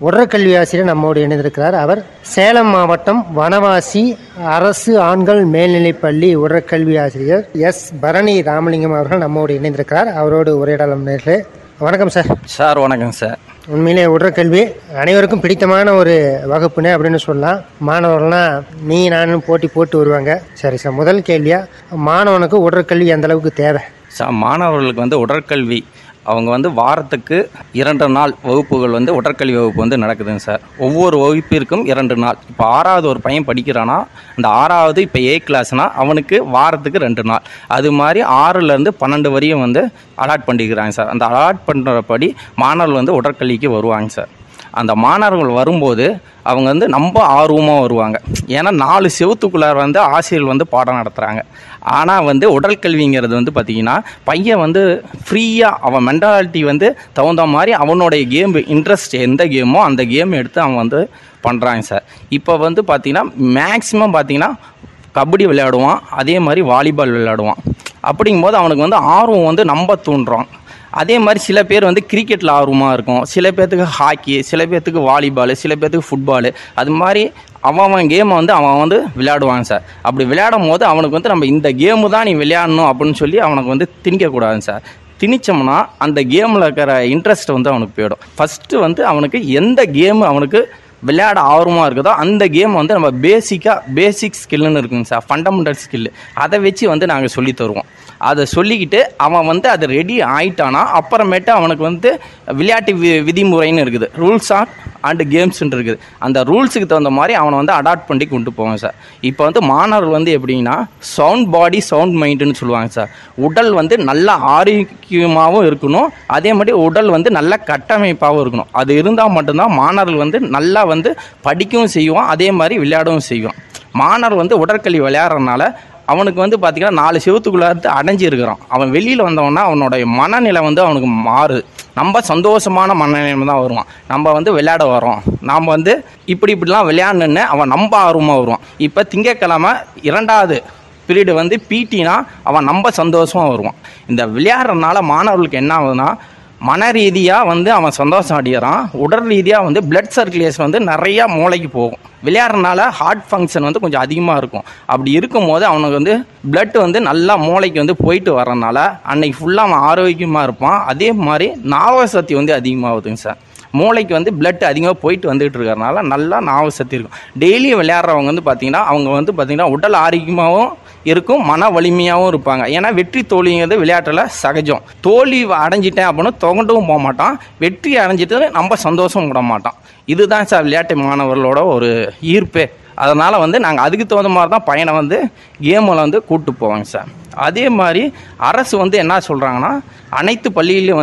உடற்கல்வி ஆசிரியர் நம்மோடு இணைந்திருக்கிறார் அவர் சேலம் மாவட்டம் வனவாசி அரசு ஆண்கள் மேல்நிலைப்பள்ளி உடற்கல்வி ஆசிரியர் எஸ் பரணி ராமலிங்கம் அவர்கள் நம்மோடு இணைந்திருக்கிறார் அவரோடு உரையாடலாம் நேர்களே வணக்கம் சார் சார் வணக்கம் சார் உண்மையிலே உடற்கல்வி அனைவருக்கும் பிடித்தமான ஒரு வகுப்புனே அப்படின்னு சொல்லலாம் மாணவர்கள்லாம் நீ நானும் போட்டி போட்டு வருவாங்க சரி சார் முதல் கேள்வியா மாணவனுக்கு உடற்கல்வி எந்த அளவுக்கு தேவை சார் மாணவர்களுக்கு வந்து உடற்கல்வி அவங்க வந்து வாரத்துக்கு இரண்டு நாள் வகுப்புகள் வந்து உடற்கல்வி வகுப்பு வந்து நடக்குதுங்க சார் ஒவ்வொரு வகுப்பிற்கும் இரண்டு நாள் இப்போ ஆறாவது ஒரு பையன் படிக்கிறானா அந்த ஆறாவது இப்போ ஏ கிளாஸ்னா அவனுக்கு வாரத்துக்கு ரெண்டு நாள் அது மாதிரி ஆறுலேருந்து பன்னெண்டு வரையும் வந்து அலாட் பண்ணிக்கிறாங்க சார் அந்த அலாட் பண்ணுறபடி மாணவர்கள் வந்து உடற்கல்விக்கு வருவாங்க சார் அந்த மாணவர்கள் வரும்போது அவங்க வந்து ரொம்ப ஆர்வமாக வருவாங்க ஏன்னா நாலு செவத்துக்குள்ளார வந்து ஆசிரியர்கள் வந்து பாடம் நடத்துகிறாங்க ஆனால் வந்து உடற்கல்விங்கிறது வந்து பார்த்திங்கன்னா பையன் வந்து ஃப்ரீயாக அவன் மென்டாலிட்டி வந்து தகுந்த மாதிரி அவனுடைய கேம் இன்ட்ரெஸ்ட் எந்த கேமோ அந்த கேம் எடுத்து அவன் வந்து பண்ணுறாங்க சார் இப்போ வந்து பார்த்திங்கன்னா மேக்ஸிமம் பார்த்திங்கன்னா கபடி விளையாடுவான் அதே மாதிரி வாலிபால் விளையாடுவான் அப்படிங்கும்போது அவனுக்கு வந்து ஆர்வம் வந்து நம்ம தூண்டுறோம் அதே மாதிரி சில பேர் வந்து கிரிக்கெட்டில் ஆர்வமாக இருக்கும் சில பேர்த்துக்கு ஹாக்கி சில பேர்த்துக்கு வாலிபால் சில பேர்த்துக்கு ஃபுட்பால் அது மாதிரி அவன் அவன் கேமை வந்து அவன் வந்து விளையாடுவான் சார் அப்படி விளையாடும் போது அவனுக்கு வந்து நம்ம இந்த கேமு தான் நீ விளையாடணும் அப்படின்னு சொல்லி அவனுக்கு வந்து திணிக்கக்கூடாது சார் திணிச்சோம்னா அந்த கேமில் இருக்கிற இன்ட்ரெஸ்ட் வந்து அவனுக்கு போயிடும் ஃபஸ்ட்டு வந்து அவனுக்கு எந்த கேம் அவனுக்கு விளையாட ஆர்வமாக இருக்குதோ அந்த கேம் வந்து நம்ம பேசிக்காக பேசிக் ஸ்கில்லுன்னு இருக்குங்க சார் ஃபண்டமெண்டல் ஸ்கில் அதை வச்சு வந்து நாங்கள் சொல்லி தருவோம் அதை சொல்லிக்கிட்டு அவன் வந்து அது ரெடி ஆயிட்டானா அப்புறமேட்டு அவனுக்கு வந்து விளையாட்டு வி விதிமுறைன்னு இருக்குது ரூல்ஸ் ஆஃப் அண்டு கேம்ஸ்ன்னு இருக்குது அந்த ரூல்ஸுக்கு தகுந்த மாதிரி அவனை வந்து அடாப்ட் பண்ணி கொண்டு போவோம் சார் இப்போ வந்து மாணவர்கள் வந்து எப்படின்னா சவுண்ட் பாடி சவுண்ட் மைண்டுன்னு சொல்லுவாங்க சார் உடல் வந்து நல்ல ஆரோக்கியமாகவும் இருக்கணும் அதே மாதிரி உடல் வந்து நல்ல கட்டமைப்பாகவும் இருக்கணும் அது இருந்தால் மட்டும்தான் மாணவர்கள் வந்து நல்லா வந்து படிக்கவும் செய்வோம் அதே மாதிரி விளையாடவும் செய்வோம் மாணவர் வந்து உடற்கல்வி விளையாடுறதுனால அவனுக்கு வந்து பார்த்திங்கன்னா நாலு செவத்துக்குள்ளார்த்து அடைஞ்சு இருக்கிறான் அவன் வெளியில் வந்தவொடனே அவனுடைய மனநிலை வந்து அவனுக்கு மாறுது நம்ம சந்தோஷமான மனநிலை தான் வருவான் நம்ம வந்து விளையாட வரோம் நாம் வந்து இப்படி இப்படிலாம் விளையாடணுன்னு அவன் நம்ம ஆர்வமாக வருவான் இப்போ திங்கக்கிழமை இரண்டாவது பீரியடு வந்து பிடினா அவன் நம்ம சந்தோஷமாக வருவான் இந்த விளையாடுறதுனால மாணவர்களுக்கு என்ன ஆகுதுன்னா மன ரீதியாக வந்து அவன் சந்தோஷம் அடைகிறான் உடல் ரீதியாக வந்து பிளட் சர்க்குலேஷன் வந்து நிறையா மூளைக்கு போகும் விளையாடுறதுனால ஹார்ட் ஃபங்க்ஷன் வந்து கொஞ்சம் அதிகமாக இருக்கும் அப்படி இருக்கும்போது அவனுக்கு வந்து பிளட் வந்து நல்லா மூளைக்கு வந்து போயிட்டு வரனால அன்னைக்கு ஃபுல்லாக அவன் ஆரோக்கியமாக இருப்பான் அதே மாதிரி ஞாபக சக்தி வந்து அதிகமாகுதுங்க சார் மூளைக்கு வந்து பிளட் அதிகமாக போயிட்டு வந்துட்டு இருக்கிறனால நல்லா ஞாபக சக்தி இருக்கும் டெய்லியும் விளையாடுறவங்க வந்து பார்த்திங்கன்னா அவங்க வந்து பார்த்திங்கன்னா உடல் ஆரோக்கியமாகவும் இருக்கும் மன வலிமையாகவும் இருப்பாங்க ஏன்னா வெற்றி தோல்விங்கிறது விளையாட்டில் சகஜம் தோல்வி அடைஞ்சிட்டேன் அப்படின்னு தொகண்டவும் போக மாட்டான் வெற்றி அடைஞ்சிட்டு நம்ம சந்தோஷம் விட மாட்டான் இதுதான் சார் விளையாட்டு மாணவர்களோட ஒரு ஈர்ப்பே அதனால் வந்து நாங்கள் அதுக்கு தகுந்த மாதிரி தான் பையனை வந்து கேமில் வந்து கூப்பிட்டு போவாங்க சார் அதே மாதிரி அரசு வந்து என்ன சொல்கிறாங்கன்னா அனைத்து பள்ளியிலையும்